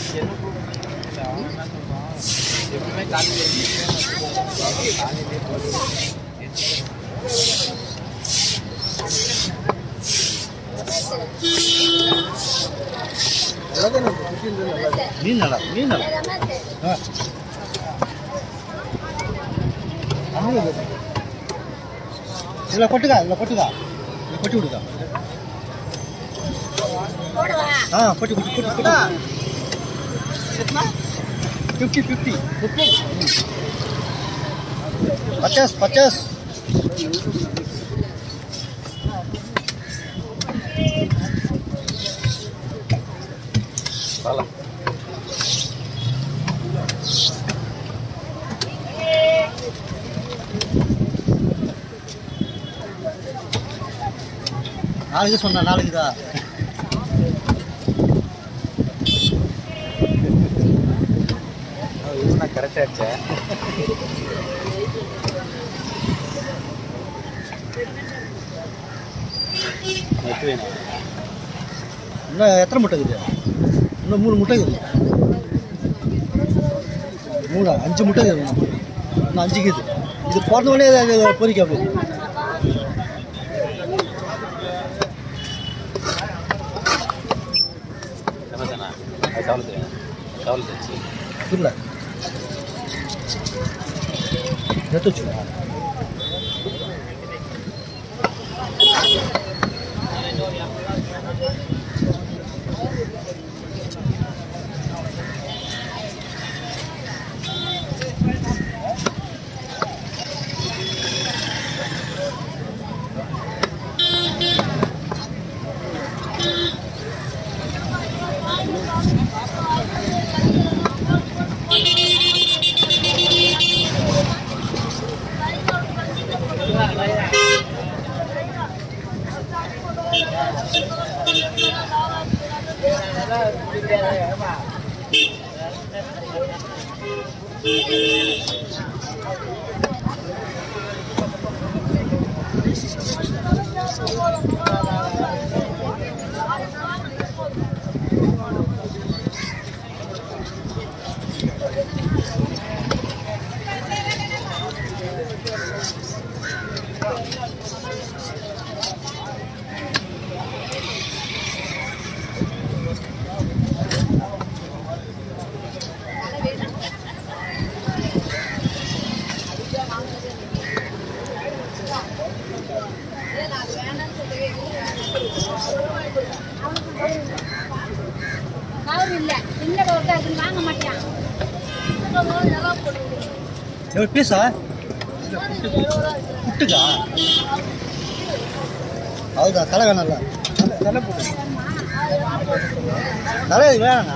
எப்பவுமே காலையில் காலையிலே போட்டு மீன் நல்லா மீன் நல்லா ஆ இதில் கொட்டுக்கா இதில் கொட்டுக்கா இதில் கொட்டி விடுக்கா ஆ கொட்டி கொட்டி கொட்டி கொட்டி ஃபிஃப்டி ஃபிஃப்டி ஃபிஃப்டி பச்சாஸ் பச்சாஸ் வரலாம் நாளைக்கு சொன்னேன் நாளைக்கு தான் நான் கரெக்டாக அடிச்சேன் நெட்டு வேணும் இன்னும் எத்தனை முட்டை இருக்குது இன்னும் மூணு முட்டை இருக்குது மூணா அஞ்சு முட்டை இருக்குது இன்னும். இன்னும் அஞ்சு இருக்குது இது பிறந்தவொடனே அது பொறிக்க அப்படி ரமேஷண்ணா அது கவலை தெரியும் கவலை தெரிஞ்சு இல்லை எடுத்து வச்சுக்கோ கவர் இல்ல இல்ல கவர் இருக்குன்னு வாங்க மாட்டான் எவ்வளோ பீஸா புட்டுக்கா அதுதான் தலை வேணாம்ல தலை போட்டு தலை இது வேணாண்ணா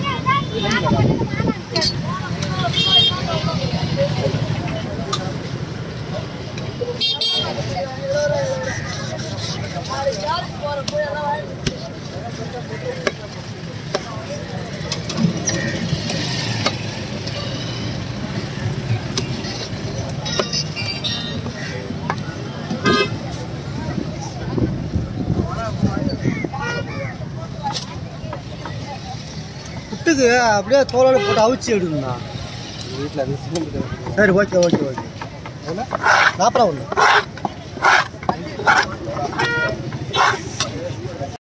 புட்டுக்கு அப்படியே தோலோட போட்டு அவிச்சு எடுங்கண்ணா வீட்டில் அது சின்ன சரி ஓகே ஓகே ஓகே நாற்பதா ஒன்று